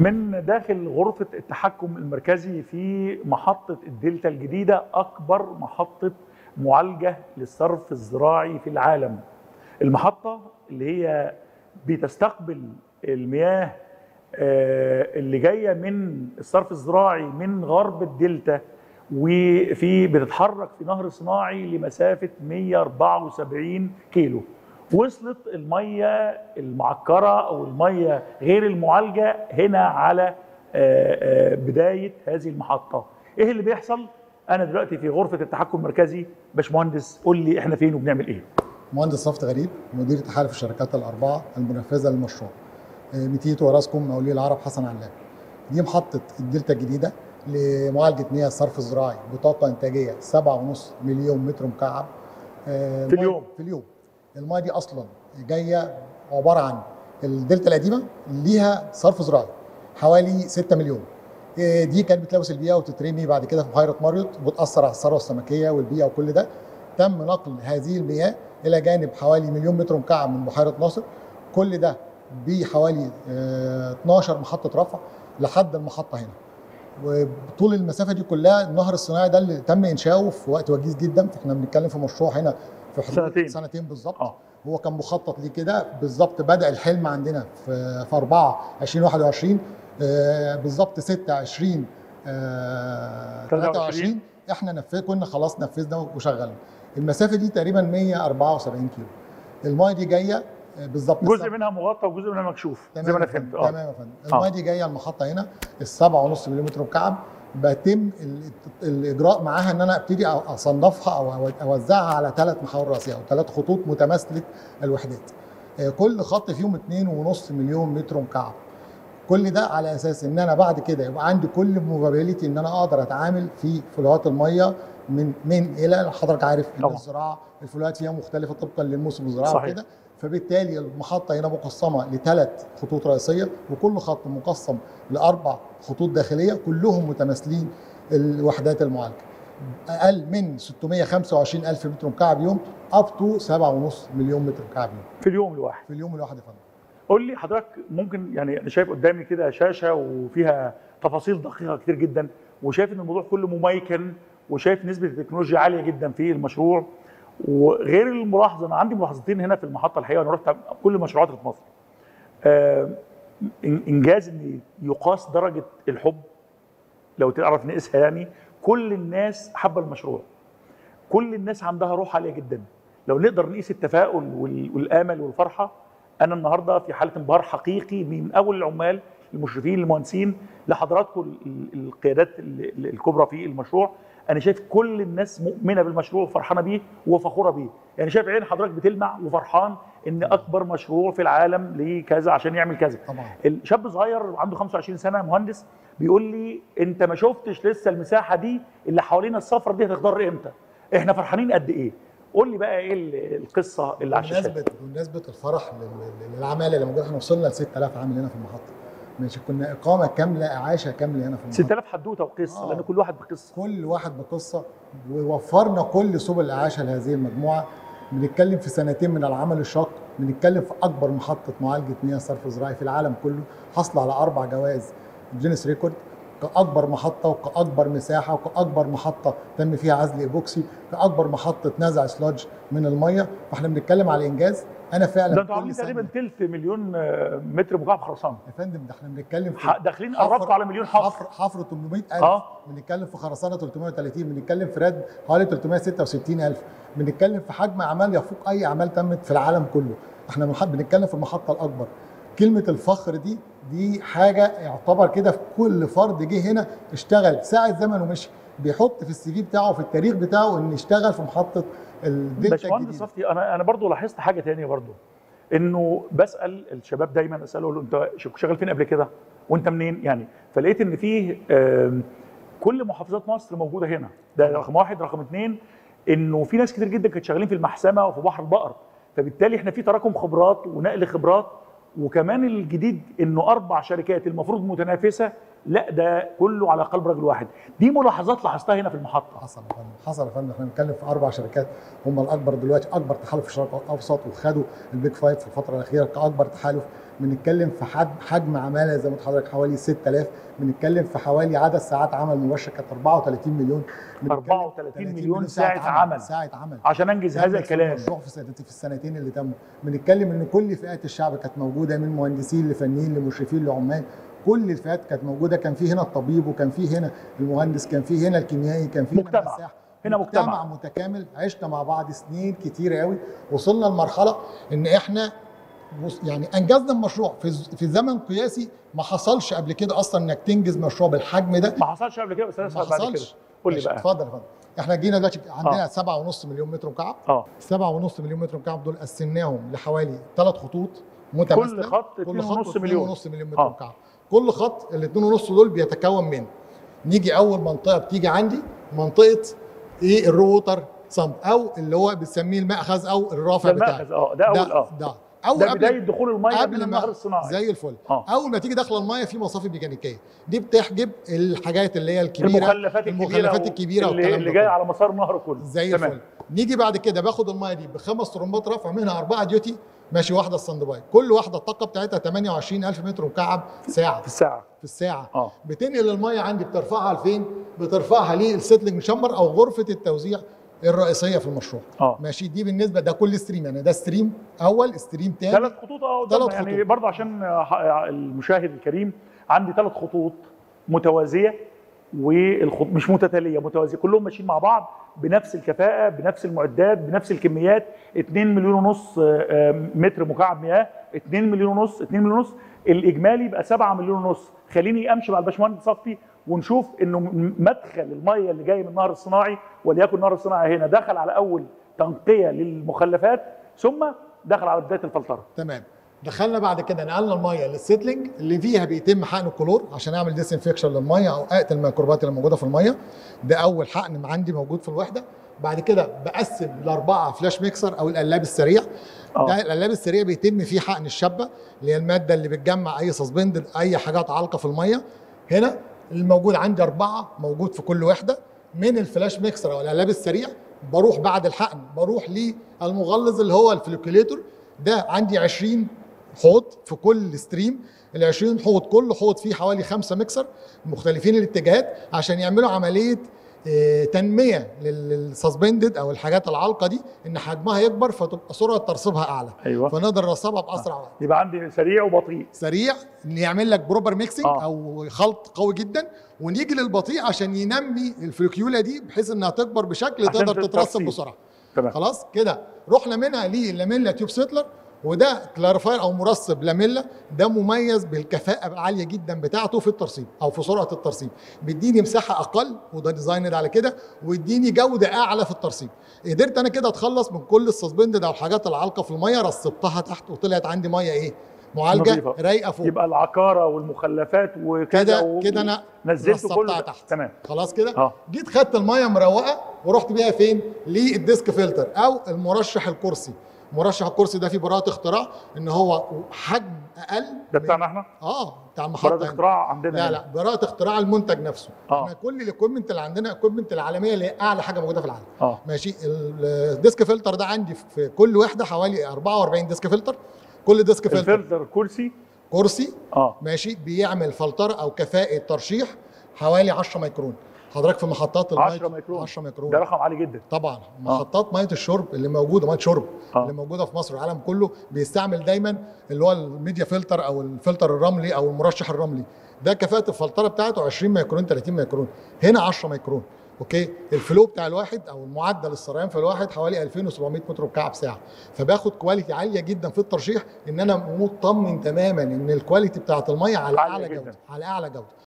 من داخل غرفة التحكم المركزي في محطة الدلتا الجديدة أكبر محطة معالجة للصرف الزراعي في العالم المحطة اللي هي بتستقبل المياه آه، اللي جاية من الصرف الزراعي من غرب الدلتا وفي بتتحرك في نهر صناعي لمسافة 174 كيلو وصلت المية المعكرة أو المية غير المعالجة هنا على آه، آه، بداية هذه المحطة إيه اللي بيحصل؟ أنا دلوقتي في غرفة التحكم المركزي باشمهندس قول لي إحنا فين وبنعمل إيه؟ مهندس صفت غريب مدير تحالف الشركات الاربعه المنفذه للمشروع آه، ميتيتو وراسكم مولي العرب حسن علام دي محطه الدلتا الجديده لمعالجه مياه الصرف الزراعي بطاقه انتاجيه 7.5 مليون متر مكعب آه، في المية- اليوم. في اليوم المايه دي اصلا جايه عباره عن الدلتا القديمه ليها صرف زراعي حوالي 6 مليون آه، دي كانت بتلوث البيئه وتترمي بعد كده في بحيره ماريوت وبتاثر على الثروه السمكيه والبيئه وكل ده تم نقل هذه المياه الى جانب حوالي مليون متر مكعب من بحيره ناصر كل ده بحوالي آه، 12 محطه رفع لحد المحطه هنا وطول المسافه دي كلها النهر الصناعي ده اللي تم انشاؤه في وقت وجيز جدا احنا بنتكلم في مشروع هنا في حدود سنتين. سنتين بالظبط آه. هو كان مخطط ليه كده بالظبط بدا الحلم عندنا في في 4 2021 آه، بالظبط 6 20 آه، 23 احنا نفذ كنا خلاص نفذنا وشغلنا المسافه دي تقريبا 174 كيلو المايه دي جايه آه، بالظبط جزء منها مغطى وجزء منها مكشوف زي ما أنا فهمت تمام آه. يا فندم المايه دي جايه المحطه هنا السبعة ونص مليون متر مكعب بيتم ال- الاجراء معاها ان انا ابتدي أ- اصنفها او أو- اوزعها على ثلاث محاور رئيسيه او ثلاث خطوط متماثله الوحدات آه، كل خط فيهم 2.5 مليون متر مكعب كل ده على اساس ان انا بعد كده يبقى عندي كل موبابيلتي ان انا اقدر اتعامل في فلوات الميه من من الى حضرتك عارف ان طبعا. الزراعه الفلوات فيها مختلفه طبقا للموسم الزراعي صحيح. وكده فبالتالي المحطه هنا مقسمه لثلاث خطوط رئيسيه وكل خط مقسم لاربع خطوط داخليه كلهم متماثلين الوحدات المعالجه اقل من 625 الف متر مكعب يوم اب تو 7.5 مليون متر مكعب يوم في اليوم الواحد في اليوم الواحد يا فندم قول لي حضرتك ممكن يعني انا شايف قدامي كده شاشه وفيها تفاصيل دقيقه كتير جدا وشايف ان الموضوع كله مميكن وشايف نسبه التكنولوجيا عاليه جدا في المشروع وغير الملاحظه انا عندي ملاحظتين هنا في المحطه الحقيقه انا رحت كل المشروعات اللي في مصر آه، إن- انجاز ان يقاس درجه الحب لو تعرف نقيسها يعني كل الناس حابه المشروع كل الناس عندها روح عاليه جدا لو نقدر نقيس التفاؤل وال- والامل والفرحه انا النهارده في حاله انبهار حقيقي من اول العمال المشرفين المهندسين لحضراتكم ال- ال- القيادات ال- ال- الكبرى في المشروع انا شايف كل الناس مؤمنه بالمشروع وفرحانه بيه وفخوره بيه يعني شايف عين حضرتك بتلمع وفرحان ان اكبر مشروع في العالم لكذا عشان يعمل كذا طبعا الشاب صغير عنده 25 سنه مهندس بيقول لي انت ما شفتش لسه المساحه دي اللي حوالينا الصفرة دي هتخضر امتى احنا فرحانين قد ايه قول لي بقى ايه ال- القصه اللي على الشاشات بمناسبه بمناسبه الفرح لل- للعماله اللي موجوده احنا وصلنا ل 6000 عامل هنا في المحطه ماشي كنا اقامه كامله اعاشه كامله هنا في المحطه 6000 حدوته وقصه آه. لان كل واحد بقصه كل واحد بقصه ووفرنا كل سبل الاعاشه لهذه المجموعه بنتكلم في سنتين من العمل الشاق بنتكلم في اكبر محطه معالجه مياه صرف زراعي في العالم كله حصل على اربع جوائز جينيس ريكورد كاكبر محطه وكاكبر مساحه وكاكبر محطه تم فيها عزل ايبوكسي كاكبر محطه نزع سلاج من الميه فاحنا بنتكلم على انجاز انا فعلا ده انتوا كل عاملين سنة- تقريبا تلت مليون آه، متر مكعب خرسانه يا فندم ده احنا بنتكلم في ح- داخلين حفر- قربتوا على مليون حفر حفر حفر 800000 اه بنتكلم في خرسانه 330 بنتكلم في رد حوالي 366000 بنتكلم في حجم اعمال يفوق اي اعمال تمت في العالم كله احنا بنح- بنتكلم في المحطه الاكبر كلمه الفخر دي دي حاجه يعتبر كده في كل فرد جه هنا اشتغل ساعه زمن ومشي بيحط في السي في بتاعه في التاريخ بتاعه ان اشتغل في محطه الدلتا باشمهندس الجديده صفتي انا انا برضو لاحظت حاجه تانية برضو انه بسال الشباب دايما اساله اقول له انت شغال فين قبل كده وانت منين يعني فلقيت ان فيه آم، كل محافظات مصر موجوده هنا ده رقم واحد رقم اثنين انه في ناس كتير جدا كانت شغالين في المحسمه وفي بحر البقر فبالتالي احنا في تراكم خبرات ونقل خبرات وكمان الجديد انه اربع شركات المفروض متنافسه لا ده كله على قلب رجل واحد دي ملاحظات لاحظتها هنا في المحطه حصل يا فندم حصل يا فندم احنا بنتكلم في اربع شركات هم الاكبر دلوقتي اكبر تحالف في الشرق الاوسط وخدوا البيج فايف في الفتره الاخيره كاكبر تحالف بنتكلم في حد حجم عماله زي ما قلت لحضرتك حوالي 6000 بنتكلم في حوالي عدد ساعات عمل مباشره كانت 34 مليون بنتكلم 34 30 مليون ساعه عمل ساعه عمل عشان انجز هذا تمت في الكلام المشروع في السنتين في السنتين اللي تموا بنتكلم ان كل فئات الشعب كانت موجوده من مهندسين لفنيين لمشرفين لعمال كل الفئات كانت موجوده كان في هنا الطبيب وكان في هنا المهندس كان في هنا الكيميائي كان في مجتمع. هنا المساح هنا مجتمع. مجتمع متكامل عشنا مع بعض سنين كتيره قوي وصلنا لمرحله ان احنا بص- يعني انجزنا المشروع في ز- في زمن قياسي ما حصلش قبل كده اصلا انك تنجز مشروع بالحجم ده ما حصلش قبل كده بس ما اسال بعد كده حصلش قول لي ماشي، بقى اتفضل يا فندم احنا جينا دلوقتي عندنا 7.5 مليون متر مكعب اه 7.5 مليون متر مكعب دول قسمناهم لحوالي ثلاث خطوط متماثله كل خط كل خط 2.5 مليون 2.5 مليون متر آه. مكعب كل خط ال 2.5 دول بيتكون من نيجي اول منطقه بتيجي عندي منطقه ايه الرو ووتر صمب او اللي هو بنسميه المأخذ او ده الرافع بتاعي المأخذ اه ده اول ده اه ده او ده قبل بدايه دخول الميه من قبل النهر المأخذ الصناعي زي الفل آه. اول ما تيجي داخله الميه في مصافي ميكانيكيه دي بتحجب الحاجات اللي هي الكبيره المخلفات الكبيره المخلفات و- الكبيره اللي, والكلام اللي ده جايه كله. على مسار النهر كله زي تمام. الفل نيجي بعد كده باخد الميه دي بخمس طرمبات رفع منها اربعه ديوتي ماشي واحده ستاند باي كل واحده الطاقه بتاعتها 28000 متر مكعب ساعه في الساعه في الساعه اه بتنقل الميه عندي بترفعها لفين بترفعها للسيتلنج شامبر او غرفه التوزيع الرئيسيه في المشروع اه ماشي دي بالنسبه ده كل ستريم يعني ده ستريم اول ستريم تاني ثلاث خطوط اه قدامنا ثلاث يعني خطوط. برضه عشان آه، المشاهد الكريم عندي ثلاث خطوط متوازيه والخط مش متتاليه متوازيه كلهم ماشيين مع بعض بنفس الكفاءه بنفس المعدات بنفس الكميات 2 مليون ونص آه، آه، متر مكعب مياه 2 مليون ونص 2 مليون ونص الاجمالي يبقى 7 مليون ونص خليني امشي مع الباشمهندس صفتي ونشوف انه م- مدخل الميه اللي جاي من النهر الصناعي وليكن النهر الصناعي هنا دخل على اول تنقيه للمخلفات ثم دخل على بدايه الفلتره تمام دخلنا بعد كده نقلنا الميه للسيتلنج اللي فيها بيتم حقن الكلور عشان اعمل ديسانفكشن للميه او اقتل الميكروبات اللي موجوده في الميه ده اول حقن عندي موجود في الوحده بعد كده بقسم لاربعه فلاش ميكسر او القلاب السريع اه ده القلاب السريع بيتم فيه حقن الشابه اللي هي الماده اللي بتجمع اي سسبندد اي حاجات عالقه في الميه هنا الموجود عندي اربعه موجود في كل وحده من الفلاش ميكسر او القلاب السريع بروح بعد الحقن بروح للمغلظ اللي هو الفلوكيليتور ده عندي 20 حوض في كل ستريم ال 20 حوض كل حوض فيه حوالي خمسه ميكسر مختلفين الاتجاهات عشان يعملوا عمليه آه، تنميه للسسبندد او الحاجات العالقه دي ان حجمها يكبر فتبقى سرعه ترسيبها اعلى ايوه فنقدر نرسبها باسرع وقت يبقى عندي سريع وبطيء سريع ان يعمل لك بروبر ميكسنج آه. او خلط قوي جدا ونيجي للبطيء عشان ينمي الفلوكيولا دي بحيث انها تكبر بشكل عشان تقدر تترسب ترسيب. بسرعه تمام خلاص كده رحنا منها للاميلا تيوب سيتلر وده كلاريفاير او مرسب لاميلا ده مميز بالكفاءه العاليه جدا بتاعته في الترسيب او في سرعه الترسيب بيديني مساحه اقل وده ديزايند على كده ويديني جوده اعلى في الترسيب قدرت انا كده اتخلص من كل السسبندد او الحاجات العالقه في الميه رسبتها تحت وطلعت عندي ميه ايه معالجه نظيفة. رايقه فوق يبقى العقاره والمخلفات وكذا كده و- كده انا نزلته رصبتها كله تحت. تمام خلاص كده اه جيت خدت الميه مروقه ورحت بيها فين للديسك فلتر او المرشح الكرسي مرشح الكرسي ده فيه براءه اختراع ان هو حجم اقل ده من- بتاعنا احنا اه بتاع المحطه براءة هنا. اختراع عندنا لا هنا. لا براءه اختراع المنتج نفسه آه. احنا كل الاكويبمنت اللي عندنا الاكويبمنت العالميه اللي هي اعلى حاجه موجوده في العالم اه ماشي الديسك فلتر ده عندي في كل وحده حوالي 44 ديسك فلتر كل ديسك فلتر الفلتر كرسي كرسي اه ماشي بيعمل فلتره او كفاءه ترشيح حوالي 10 ميكرون حضرتك في محطات الميه 10 ميكرون 10 ميكرون ده رقم عالي جدا طبعا محطات ميه الشرب اللي موجوده ميه شرب آه. اللي موجوده في مصر والعالم كله بيستعمل دايما اللي هو الميديا فلتر او الفلتر الرملي او المرشح الرملي ده كفاءه الفلتره بتاعته 20 ميكرون 30 ميكرون هنا 10 ميكرون اوكي الفلو بتاع الواحد او المعدل السريان في الواحد حوالي 2700 متر مكعب ساعه فباخد كواليتي عاليه جدا في الترشيح ان انا مطمن تماما ان الكواليتي بتاعت الميه على عالية اعلى جداً. جوده على اعلى جوده